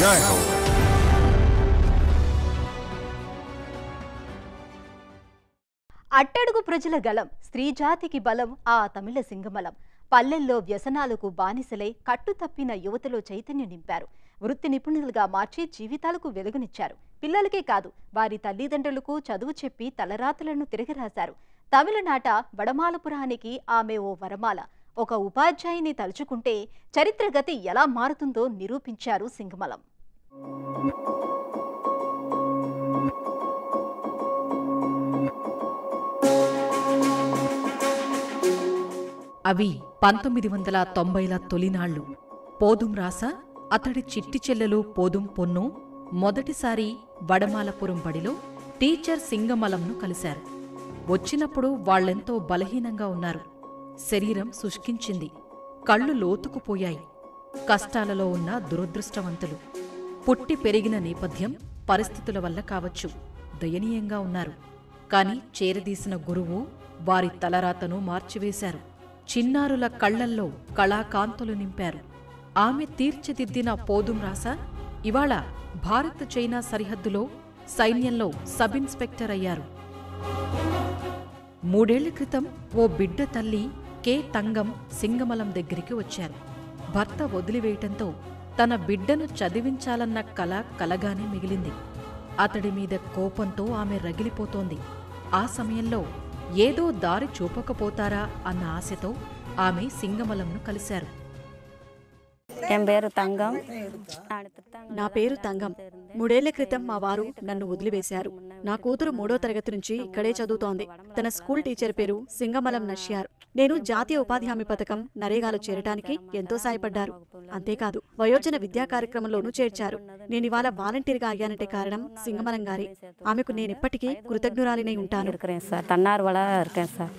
जय हो అట్టడుగు ప్రజల గలం స్త్రీజాతికి బలం ఆ తమిళ సింగమలం పల్లెల్లో వ్యసనాలకు బానిసలై కట్టు తప్పిన యువతలో చైతన్యం నింపారు వృత్తి నిపుణులుగా మార్చి జీవితాలకు వెలుగునిచ్చారు పిల్లలకే కాదు వారి తల్లిదండ్రులకు చదువు చెప్పి తలరాతలను తిరగరాశారు తమిళనాట వడమాలపురానికి ఆమె ఓ వరమాల ఒక ఉపాధ్యాయుని తలుచుకుంటే చరిత్ర గతి ఎలా మారుతుందో నిరూపించారు సింగమలం అవి పంతొమ్మిది వందల తొంభైల తొలినాళ్లు పోదుం రాస అతడి చిట్టి చెల్లెలు పోదుం పొన్ను మొదటిసారి వడమాలపురం బడిలో టీచర్ సింగమలంను కలిశారు వచ్చినప్పుడు వాళ్ళెంతో బలహీనంగా ఉన్నారు శరీరం శుష్కించింది కళ్ళు లోతుకుపోయాయి కష్టాలలో ఉన్న దురదృష్టవంతులు పుట్టి పెరిగిన నేపథ్యం పరిస్థితుల వల్ల కావచ్చు దయనీయంగా ఉన్నారు కాని చేరదీసిన గురువు వారి తలరాతను మార్చివేశారు చిన్నారుల కళ్లల్లో కళాకాంతులు నింపారు ఆమె తీర్చిదిద్దిన పోదుం రాస ఇవాళ భారత్ చైనా సరిహద్దులో సైన్యంలో సబ్ ఇన్స్పెక్టర్ అయ్యారు మూడేళ్ల క్రితం ఓ బిడ్డ తల్లి కె తంగం సింగమలం దగ్గరికి వచ్చారు భర్త వదిలివేయటంతో తన బిడ్డను చదివించాలన్న కల కలగానే మిగిలింది అతడి మీద కోపంతో ఆమె రగిలిపోతోంది ఆ సమయంలో ఏదో దారి చూపకపోతారా అన్న ఆశతో ఆమె సింగమలంను కలిశారు என் பேர் தங்கம் నా పేరు తంగం మూడేళ్ల క్రితం మా వారు నన్ను వదిలివేశారు నా కూతురు మూడో తరగతి నుంచి ఇక్కడే చదువుతోంది తన స్కూల్ టీచర్ పేరు సింగమలం నష్యార్ నేను జాతీయ ఉపాధి హామీ పథకం నరేగాలో చేరటానికి ఎంతో సాయపడ్డారు అంతేకాదు వయోజన విద్యా కార్యక్రమంలోనూ చేర్చారు నేను ఇవాళ వాలంటీర్గా అయ్యానంటే కారణం సింగమలం గారి ఆమెకు నేనెప్పటికీ కృతజ్ఞురాలినై ఉంటాను இருக்கிறேன் சார் தன்னார்வலா இருக்கேன் சார்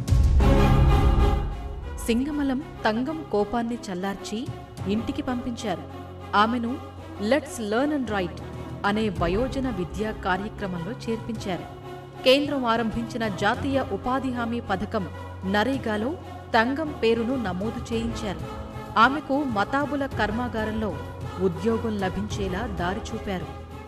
సింగమలం తంగం కోపాన్ని చల్లార్చి ఇంటికి పంపించారు ఆమెను లెట్స్ లెర్న్ అండ్ రైట్ అనే వయోజన విద్యా కార్యక్రమంలో చేర్పించారు కేంద్రం ఆరంభించిన జాతీయ ఉపాధి హామీ పథకం నరేగాలో తంగం పేరును నమోదు చేయించారు ఆమెకు మతాబుల కర్మాగారంలో ఉద్యోగం లభించేలా దారి చూపారు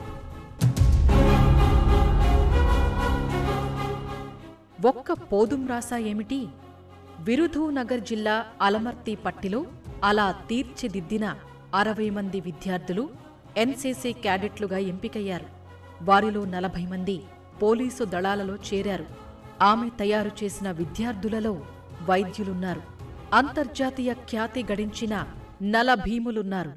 ఒక్క పోదుం రాసా ఏమిటి విరుధూనగర్ జిల్లా అలమర్తి పట్టిలో అలా తీర్చిదిద్దిన అరవై మంది విద్యార్థులు ఎన్సీసీ క్యాడెట్లుగా ఎంపికయ్యారు వారిలో నలభై మంది పోలీసు దళాలలో చేరారు ఆమె తయారు చేసిన విద్యార్థులలో వైద్యులున్నారు అంతర్జాతీయ ఖ్యాతి గడించిన నలభీములున్నారు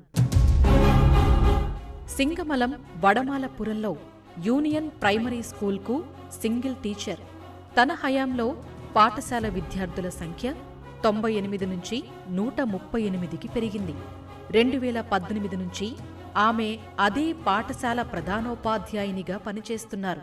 సింగమలం వడమాలపురంలో యూనియన్ ప్రైమరీ స్కూల్కు సింగిల్ టీచర్ తన హయాంలో పాఠశాల విద్యార్థుల సంఖ్య తొంభై ఎనిమిది నుంచి నూట ముప్పై ఎనిమిదికి పెరిగింది రెండు వేల పద్దెనిమిది నుంచి ఆమె అదే పాఠశాల ప్రధానోపాధ్యాయునిగా పనిచేస్తున్నారు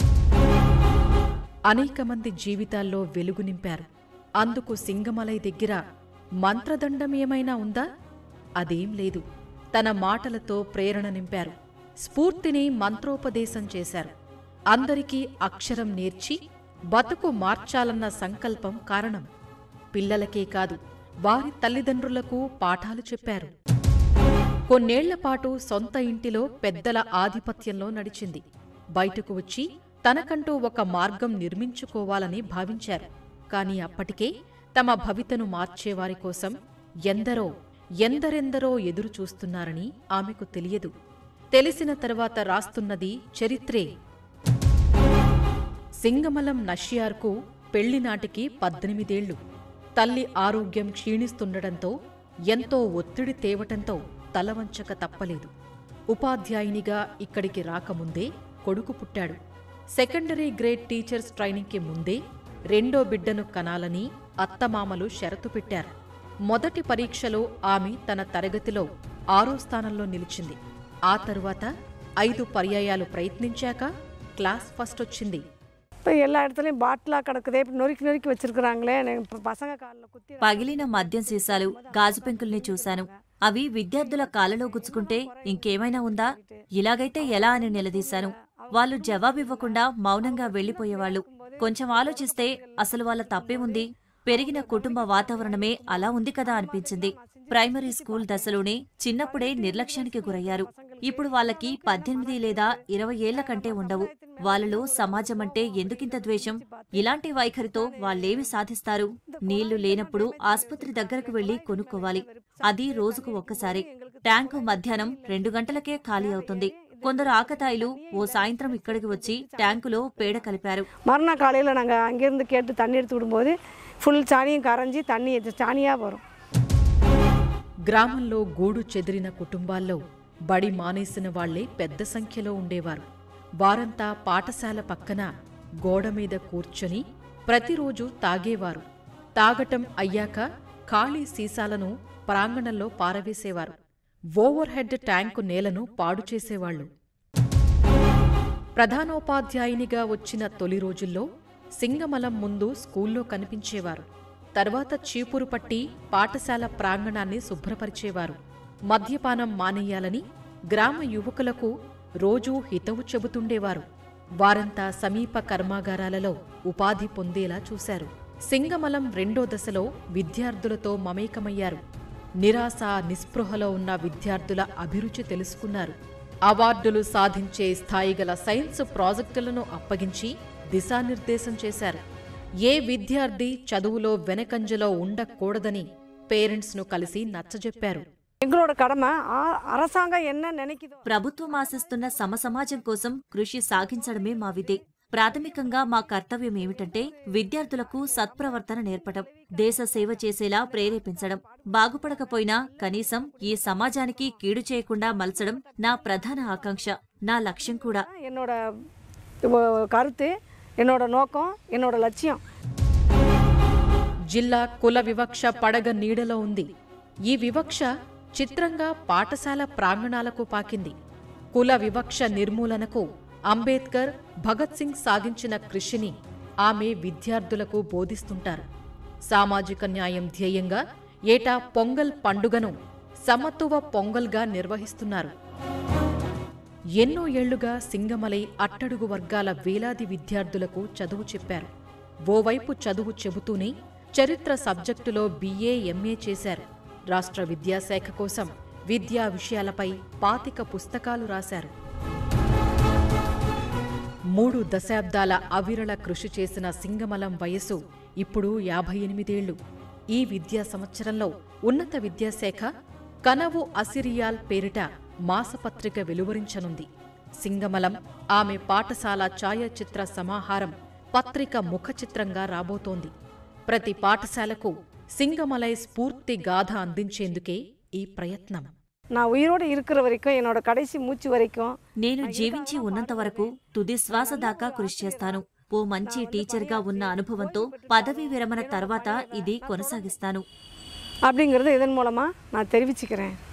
అనేక మంది జీవితాల్లో వెలుగు నింపారు అందుకు సింగమలై దగ్గర మంత్రదండం ఏమైనా ఉందా అదేం లేదు తన మాటలతో ప్రేరణ నింపారు స్ఫూర్తిని మంత్రోపదేశం చేశారు అందరికీ అక్షరం నేర్చి బతుకు మార్చాలన్న సంకల్పం కారణం పిల్లలకే కాదు వారి తల్లిదండ్రులకు పాఠాలు చెప్పారు కొన్నేళ్లపాటు సొంత ఇంటిలో పెద్దల ఆధిపత్యంలో నడిచింది బయటకు వచ్చి తనకంటూ ఒక మార్గం నిర్మించుకోవాలని భావించారు కాని అప్పటికే తమ భవితను మార్చేవారి కోసం ఎందరో ఎందరెందరో ఎదురు చూస్తున్నారని ఆమెకు తెలియదు తెలిసిన తర్వాత రాస్తున్నది చరిత్రే సింగమలం నష్యార్కు పెళ్లినాటికి పద్దెనిమిదేళ్లు తల్లి ఆరోగ్యం క్షీణిస్తుండటంతో ఎంతో ఒత్తిడి తేవటంతో తలవంచక తప్పలేదు ఉపాధ్యాయునిగా ఇక్కడికి రాకముందే కొడుకు పుట్టాడు సెకండరీ గ్రేడ్ టీచర్స్ ట్రైనింగ్కి ముందే రెండో బిడ్డను కనాలని అత్తమామలు షరతు పెట్టారు మొదటి పరీక్షలో ఆమె తన తరగతిలో ఆరో స్థానంలో నిలిచింది ఆ తరువాత ఐదు పర్యాయాలు ప్రయత్నించాక క్లాస్ ఫస్ట్ వచ్చింది இப்போ எல்லா இடத்துலையும் பாட்டிலாக கிடக்குதே இப்படி நொறுக்கி நொறுக்கி வச்சிருக்கிறாங்களே எனக்கு இப்ப பசங்க காலில் குத்தி పగిలిన మద్యం సీసాలు గాజు పెంకుల్ని చూశాను అవి విద్యార్థుల కాళ్ళలో గుచ్చుకుంటే ఇంకేమైనా ఉందా ఇలాగైతే ఎలా అని నిలదీశాను వాళ్ళు జవాబివ్వకుండా మౌనంగా వెళ్లిపోయేవాళ్లు కొంచెం ఆలోచిస్తే అసలు వాళ్ళ తప్పేముంది పెరిగిన కుటుంబ వాతావరణమే అలా ఉంది కదా అనిపించింది ప్రైమరీ స్కూల్ దశలోనే చిన్నప్పుడే నిర్లక్ష్యానికి గురయ్యారు ఇప్పుడు వాళ్ళకి పద్దెనిమిది లేదా ఇరవై ఏళ్ల కంటే ఉండవు వాళ్ళలో సమాజం అంటే ఎందుకింత ద్వేషం ఇలాంటి వైఖరితో వాళ్ళేమి సాధిస్తారు నీళ్లు లేనప్పుడు ఆస్పత్రి దగ్గరకు వెళ్లి కొనుక్కోవాలి అది రోజుకు ఒక్కసారి ట్యాంకు మధ్యాహ్నం రెండు గంటలకే ఖాళీ అవుతుంది కొందరు ఆకతాయిలు ఓ సాయంత్రం ఇక్కడికి వచ్చి ట్యాంకులో పేడ కలిపారు மறுநாள் காலையில் நாங்கள் அங்கேருந்து கேட்டு தண்ணி எடுத்து விடும்போது ஃபுல் சாணியும் கரைஞ்சி தண்ணி சாணியாக வரும் గ్రామంలో గూడు చెదిరిన కుటుంబాల్లో బడి మానేసిన వాళ్లే పెద్ద సంఖ్యలో ఉండేవారు వారంతా పాఠశాల పక్కన గోడ మీద కూర్చొని ప్రతిరోజు తాగేవారు తాగటం అయ్యాక ఖాళీ సీసాలను ప్రాంగణంలో పారవేసేవారు ఓవర్ హెడ్ ట్యాంకు నేలను పాడు చేసేవాళ్లు ప్రధానోపాధ్యాయునిగా వచ్చిన తొలి రోజుల్లో సింగమలం ముందు స్కూల్లో కనిపించేవారు తర్వాత చీపురు పట్టి పాఠశాల ప్రాంగణాన్ని శుభ్రపరిచేవారు మద్యపానం మానేయాలని గ్రామ యువకులకు రోజూ హితవు చెబుతుండేవారు వారంతా సమీప కర్మాగారాలలో ఉపాధి పొందేలా చూశారు సింగమలం రెండో దశలో విద్యార్థులతో మమేకమయ్యారు నిరాశ నిస్పృహలో ఉన్న విద్యార్థుల అభిరుచి తెలుసుకున్నారు అవార్డులు సాధించే స్థాయిగల సైన్స్ ప్రాజెక్టులను అప్పగించి దిశానిర్దేశం చేశారు ఏ విద్యార్థి చదువులో వెనకంజలో ఉండకూడదని పేరెంట్స్ను కలిసి నచ్చజెప్పారు எங்களோட கடமை ஆ- அரசாங்கம் என்ன நினைக்குதோ ప్రభుత్వం ఆశిస్తున్న సమసమాజం కోసం కృషి సాగించడమే మా విధి ప్రాథమికంగా మా కర్తవ్యం ఏమిటంటే విద్యార్థులకు సత్ప్రవర్తన నేర్పడం దేశ సేవ చేసేలా ప్రేరేపించడం బాగుపడకపోయినా కనీసం ఈ సమాజానికి కీడు చేయకుండా మలచడం నా ప్రధాన ఆకాంక్ష నా లక్ష్యం కూడా என்னோட இப்போ கருத்து என்னோட நோக்கம் என்னோட லட்சியம் జిల్లా కుల వివక్ష పడగ నీడలో ఉంది ఈ వివక్ష చిత్రంగా పాఠశాల ప్రాంగణాలకు పాకింది కుల వివక్ష నిర్మూలనకు అంబేద్కర్ భగత్ సింగ్ సాగించిన కృషిని ఆమె విద్యార్థులకు బోధిస్తుంటారు సామాజిక న్యాయం ధ్యేయంగా ఏటా పొంగల్ పండుగను సమత్తువ పొంగల్గా నిర్వహిస్తున్నారు ఎన్నో ఏళ్లుగా సింగమలై అట్టడుగు వర్గాల వేలాది విద్యార్థులకు చదువు చెప్పారు ఓవైపు చదువు చెబుతూనే చరిత్ర సబ్జెక్టులో బీఏ ఎంఏ చేశారు రాష్ట్ర విద్యాశాఖ కోసం విద్యా విషయాలపై పాతిక పుస్తకాలు రాశారు మూడు దశాబ్దాల అవిరళ కృషి చేసిన సింగమలం వయసు ఇప్పుడు యాభై ఎనిమిదేళ్లు ఈ విద్యా సంవత్సరంలో ఉన్నత విద్యాశాఖ కనవు అసిరియాల్ పేరిట మాసపత్రిక వెలువరించనుంది సింగమలం ఆమె పాఠశాల ఛాయాచిత్ర సమాహారం పత్రిక ముఖచిత్రంగా రాబోతోంది ప్రతి పాఠశాలకు సింగమలై స్ఫూర్తి గాథ అందించేందుకే ఈ ప్రయత్నం நான் உயிரோடு இருக்கிற வரைக்கும் என்னோட கடைசி மூச்சு வரைக்கும் నేను జీవించి ఉన్నంత వరకు తుది శ్వాస దాకా కృషి చేస్తాను ఓ మంచి టీచర్గా ఉన్న అనుభవంతో పదవీ విరమణ తర్వాత ఇది కొనసాగిస్తాను அப்படிங்கிறத இதன் மூலமாக நான் தெரிவிச்சுக்கிறேன்